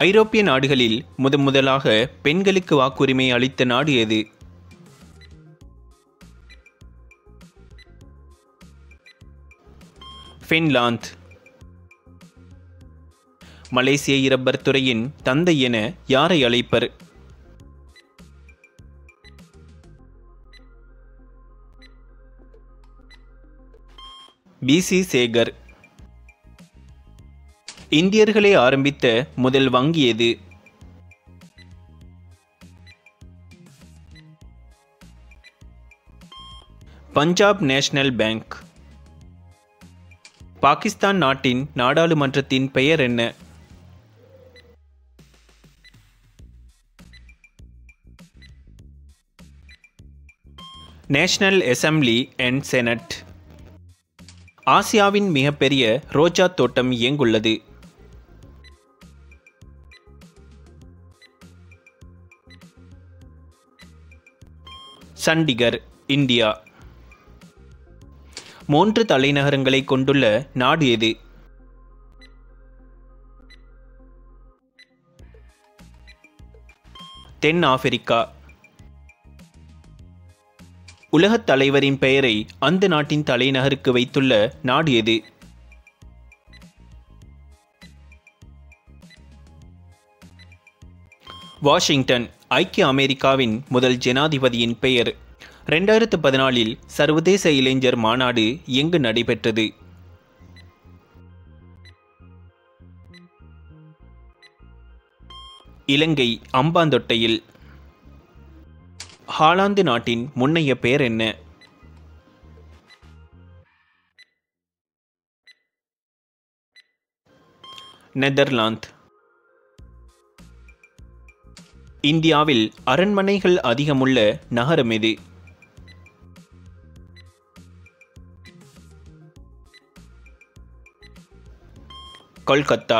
ஐரோப்பிய நாடுகளில் முதன் முதலாக பெண்களுக்கு வாக்குரிமை அளித்த நாடு எது ஃபின்லாந்து மலேசிய இரப்பர் துறையின் தந்தை என யாரை அழைப்பர் பிசி சேகர் இந்தியர்களே ஆரம்பித்த முதல் வங்கி எது பஞ்சாப் நேஷனல் பேங்க் பாகிஸ்தான் நாட்டின் நாடாளுமன்றத்தின் பெயர் என்ன நேஷனல் அசெம்பிளி அண்ட் செனட் ஆசியாவின் மிகப்பெரிய ரோஜா தோட்டம் எங்குள்ளது சண்டிகர் இந்தியா மூன்று தலைநகரங்களை கொண்டுள்ள நாடு எது தென் ஆப்பிரிக்கா உலகத் தலைவரின் பெயரை அந்த நாட்டின் தலைநகருக்கு வைத்துள்ள நாடு எது வாஷிங்டன் ஐக்கிய அமெரிக்காவின் முதல் ஜனாதிபதியின் பெயர் ரெண்டாயிரத்து பதினாலில் சர்வதேச இளைஞர் மாநாடு எங்கு நடைபெற்றது இலங்கை அம்பாந்தொட்டையில் ஹாலாந்து நாட்டின் முன்னைய பெயர் என்ன நெதர்லாந்து இந்தியாவில் அரண்மனைகள் அதிகமுள்ள நகரம் எது கொல்கத்தா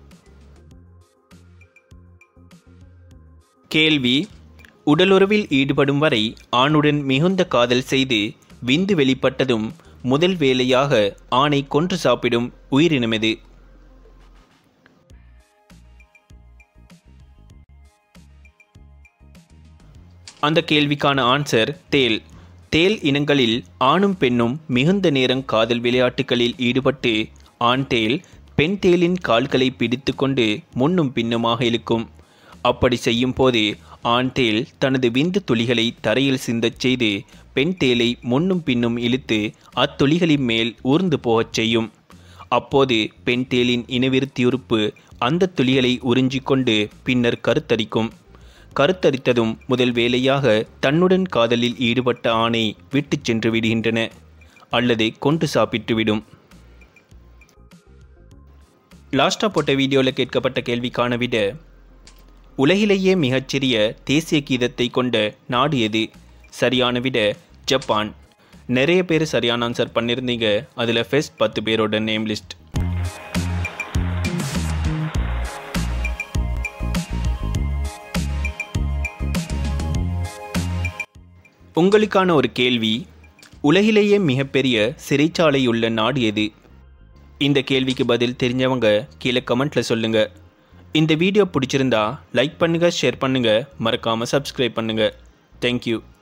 கேள்வி உடலுறவில் ஈடுபடும் வரை ஆணுடன் மிகுந்த காதல் செய்து விந்து வெளிப்பட்டதும் முதல் வேலையாக ஆணை கொன்று சாப்பிடும் உயிரினமெது அந்த கேள்விக்கான ஆன்சர் தேல் தேல் இனங்களில் ஆணும் பெண்ணும் மிகுந்த நேரம் காதல் விளையாட்டுகளில் ஈடுபட்டு ஆண் தேல் பெண் தேலின் கால்களை பிடித்து கொண்டு முன்னும் பின்னுமாக இழுக்கும் அப்படி செய்யும் போது ஆண் தேல் தனது விந்து துளிகளை தரையில் சிந்தச் செய்து பெண் தேலை முன்னும் பின்னும் இழுத்து அத்துளிகளின் மேல் ஊர்ந்து போகச் செய்யும் அப்போது பெண் தேலின் இனவிருத்தியுறுப்பு அந்த துளிகளை உறிஞ்சிக்கொண்டு பின்னர் கருத்தரிக்கும் கருத்தரித்ததும் முதல் வேலையாக தன்னுடன் காதலில் ஈடுபட்ட ஆணை விட்டுச் சென்று விடுகின்றன அல்லது கொண்டு சாப்பிட்டு விடும் லாஸ்ட்டாக போட்ட வீடியோவில் கேட்கப்பட்ட கேள்விக்கான விட உலகிலேயே மிகச்சிறிய தேசிய கீதத்தை கொண்ட நாடு எது சரியான விட ஜப்பான் நிறைய பேர் சரியான ஆன்சர் பண்ணியிருந்தீங்க அதில் ஃபெஸ்ட் பத்து பேரோட நேம் லிஸ்ட் உங்களுக்கான ஒரு கேள்வி உலகிலேயே மிகப்பெரிய சிறைச்சாலை உள்ள நாடு எது இந்த கேள்விக்கு பதில் தெரிஞ்சவங்க கீழே கமெண்ட்ல சொல்லுங்க இந்த வீடியோ பிடிச்சிருந்தா லைக் பண்ணுங்க ஷேர் பண்ணுங்க மறக்காம சப்ஸ்கிரைப் பண்ணுங்க தேங்க்யூ